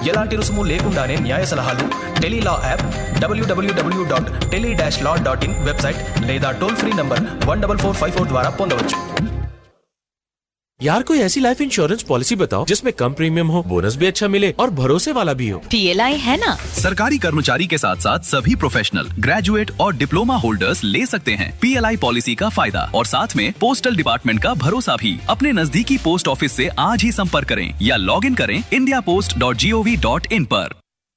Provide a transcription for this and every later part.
ఎలాంటి రుసుము లేకుండానే న్యాయ సలహాలు tele law app W W W dot tele dash law dot in website లేదా toll free number one double four five four ద్వారా పొందవచ్చు यार कोई ऐसी लाइफ इंश्योरेंस पॉलिसी बताओ जिसमें कम प्रीमियम हो बोनस भी अच्छा मिले और भरोसे वाला भी हो पीएलआई है ना सरकारी कर्मचारी के साथ साथ सभी प्रोफेशनल ग्रेजुएट और डिप्लोमा होल्डर्स ले सकते हैं पीएलआई पॉलिसी का फायदा और साथ में पोस्टल डिपार्टमेंट का भरोसा भी अपने नजदीकी पोस्ट ऑफिस से आज ही संपर्क करें या लॉग इन करें India post dot G O V dot in पर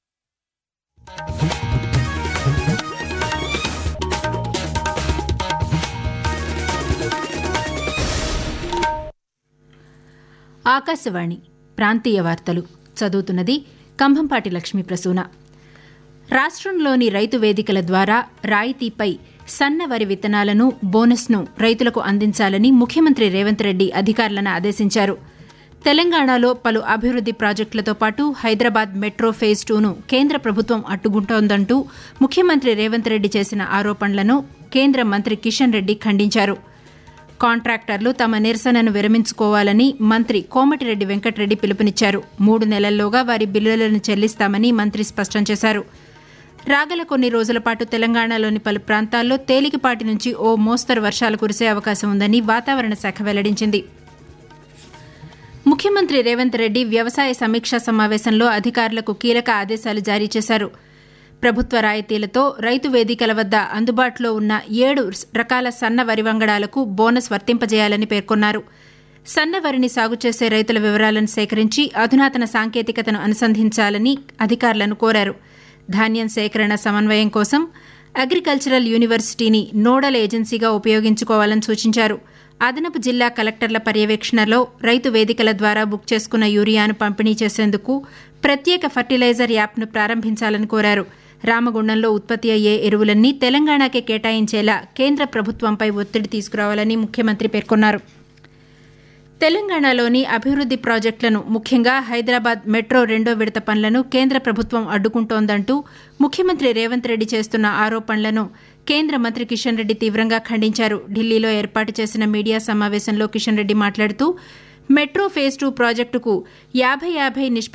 ఆకాశవాణి ప్రాంతీయ వార్తలు చదువుతున్నది కంభంపాటి లక్ష్మీ ప్రసూన రాష్ట్రంలోని రైతు వేదికల ద్వారా రాయితీపై సన్న వరి విత్తనాలను బోనస్ను రైతులకు అందించాలని ముఖ్యమంత్రి రేవంత్ రెడ్డి అధికారులను ఆదేశించారు తెలంగాణలో పలు అభివృద్ది ప్రాజెక్టులతో పాటు హైదరాబాద్ మెట్రో ఫేజ్ టూను కేంద్ర ప్రభుత్వం అడ్డుకుంటోందంటూ ముఖ్యమంత్రి రేవంత్ రెడ్డి చేసిన ఆరోపణలను కేంద్ర మంత్రి కిషన్ రెడ్డి ఖండించారు కాంట్రాక్టర్లు తమ నిరసనను విరమించుకోవాలని మంత్రి కోమటిరెడ్డి వెంకటరెడ్డి పిలుపునిచ్చారు మూడు నెలల్లోగా వారి బిల్లులను చెల్లిస్తామని మంత్రి స్పష్టం చేశారు రాగల కొన్ని రోజుల పాటు తెలంగాణలోని పలు ప్రాంతాల్లో తేలికపాటి నుంచి ఓ మోస్తరు వర్షాలు కురిసే అవకాశం ఉందని వాతావరణ శాఖ వెల్లడించింది ముఖ్యమంత్రి రేవంత్ రెడ్డి వ్యవసాయ సమీక్షా సమావేశంలో అధికారులకు కీలక ఆదేశాలు జారీ చేశారు ప్రభుత్వ రాయితీలతో రైతు వేదికల వద్ద అందుబాటులో ఉన్న ఏడు రకాల సన్న వరి వంగడాలకు బోనస్ వర్తింపజేయాలని పేర్కొన్నారు సన్న వరిని సాగు చేసే రైతుల వివరాలను సేకరించి అధునాతన సాంకేతికతను అనుసంధించాలని అధికారులను కోరారు ధాన్యం సేకరణ సమన్వయం కోసం అగ్రికల్చరల్ యూనివర్సిటీని నోడల్ ఏజెన్సీగా ఉపయోగించుకోవాలని సూచించారు అదనపు జిల్లా కలెక్టర్ల పర్యవేక్షణలో రైతు వేదికల ద్వారా బుక్ చేసుకున్న యూరియాను పంపిణీ చేసేందుకు ప్రత్యేక ఫర్టిలైజర్ యాప్ను ప్రారంభించాలని కోరారు రామగుండంలో ఉత్పత్తి అయ్యే ఎరువులన్నీ తెలంగాణకే కేటాయించేలా కేంద్ర ప్రభుత్వంపై ఒత్తిడి తీసుకురావాలని ముఖ్యమంత్రి పేర్కొన్నారు తెలంగాణలోని అభివృద్ది ప్రాజెక్టులను ముఖ్యంగా హైదరాబాద్ మెట్రో రెండో విడత పనులను కేంద్ర ప్రభుత్వం అడ్డుకుంటోందంటూ ముఖ్యమంత్రి రేవంత్ రెడ్డి చేస్తున్న ఆరోపణలను కేంద్ర మంత్రి కిషన్ రెడ్డి తీవ్రంగా ఖండించారు ఢిల్లీలో ఏర్పాటు చేసిన మీడియా సమావేశంలో కిషన్ రెడ్డి మాట్లాడుతూ మెట్రో ఫేజ్ టూ ప్రాజెక్టుకు యాభై యాభై నిష్ప